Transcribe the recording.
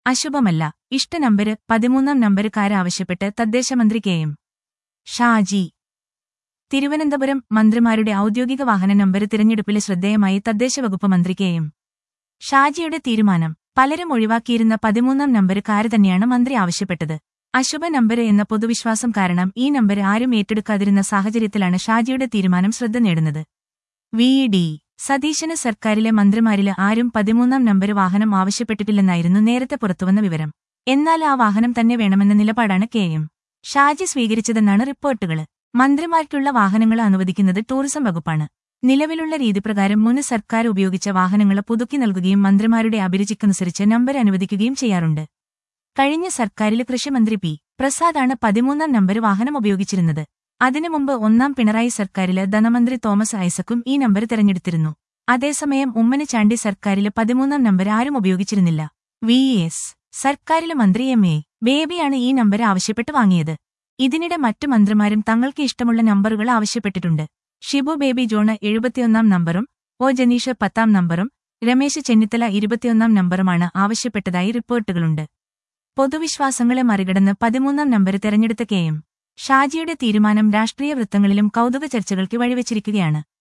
അശുഭമല്ല ഇഷ്ട നമ്പര് പതിമൂന്നാം നമ്പര് കാരാവശ്യപ്പെട്ട് തദ്ദേശമന്ത്രി കെ എം ഷാജി തിരുവനന്തപുരം മന്ത്രിമാരുടെ ഔദ്യോഗിക വാഹന നമ്പര് തിരഞ്ഞെടുപ്പിലെ ശ്രദ്ധേയമായി തദ്ദേശവകുപ്പ് മന്ത്രി കെ എം ഷാജിയുടെ തീരുമാനം പലരും ഒഴിവാക്കിയിരുന്ന പതിമൂന്നാം നമ്പര് കാര് തന്നെയാണ് മന്ത്രി ആവശ്യപ്പെട്ടത് അശുഭ നമ്പര് എന്ന പൊതുവിശ്വാസം കാരണം ഈ നമ്പര് ആരും ഏറ്റെടുക്കാതിരുന്ന സാഹചര്യത്തിലാണ് ഷാജിയുടെ തീരുമാനം ശ്രദ്ധ നേടുന്നത് വി ഡി സതീശന് സർക്കാരിലെ മന്ത്രിമാരില് ആരും പതിമൂന്നാം നമ്പര് വാഹനം ആവശ്യപ്പെട്ടിട്ടില്ലെന്നായിരുന്നു നേരത്തെ പുറത്തുവന്ന വിവരം എന്നാൽ ആ വാഹനം തന്നെ വേണമെന്ന നിലപാടാണ് കെ എം ഷാജി സ്വീകരിച്ചതെന്നാണ് റിപ്പോർട്ടുകള് മന്ത്രിമാർക്കുള്ള വാഹനങ്ങൾ അനുവദിക്കുന്നത് ടൂറിസം വകുപ്പാണ് നിലവിലുള്ള രീതിപ്രകാരം മുൻ സർക്കാർ ഉപയോഗിച്ച വാഹനങ്ങൾ പുതുക്കി നൽകുകയും മന്ത്രിമാരുടെ അഭിരുചിക്കനുസരിച്ച് നമ്പർ അനുവദിക്കുകയും ചെയ്യാറുണ്ട് കഴിഞ്ഞ സർക്കാരിലെ കൃഷിമന്ത്രി പി പ്രസാദാണ് പതിമൂന്നാം നമ്പർ വാഹനം ഉപയോഗിച്ചിരുന്നത് അതിനു മുമ്പ് ഒന്നാം പിണറായി സർക്കാരില് ധനമന്ത്രി തോമസ് ഐസക്കും ഈ നമ്പർ തെരഞ്ഞെടുത്തിരുന്നു അതേസമയം ഉമ്മൻചാണ്ടി സർക്കാരില് പതിമൂന്നാം നമ്പർ ആരും ഉപയോഗിച്ചിരുന്നില്ല വി എസ് സർക്കാരിലെ മന്ത്രി എം എ ബേബിയാണ് ഈ നമ്പർ ആവശ്യപ്പെട്ട് വാങ്ങിയത് ഇതിനിടെ മറ്റു മന്ത്രിമാരും തങ്ങൾക്ക് ഇഷ്ടമുള്ള നമ്പറുകൾ ആവശ്യപ്പെട്ടിട്ടുണ്ട് ഷിബു ബേബി ജോണ് എഴുപത്തിയൊന്നാം നമ്പറും ഒ ജനീഷ് പത്താം നമ്പറും രമേശ് ചെന്നിത്തല ഇരുപത്തിയൊന്നാം നമ്പറുമാണ് ആവശ്യപ്പെട്ടതായി റിപ്പോർട്ടുകളുണ്ട് പൊതുവിശ്വാസങ്ങളെ മറികടന്ന് പതിമൂന്നാം നമ്പർ തെരഞ്ഞെടുത്ത കെ എം ഷാജിയുടെ തീരുമാനം രാഷ്ട്രീയ വൃത്തങ്ങളിലും കൗതുക ചർച്ചകൾക്ക് വഴിവെച്ചിരിക്കുകയാണ്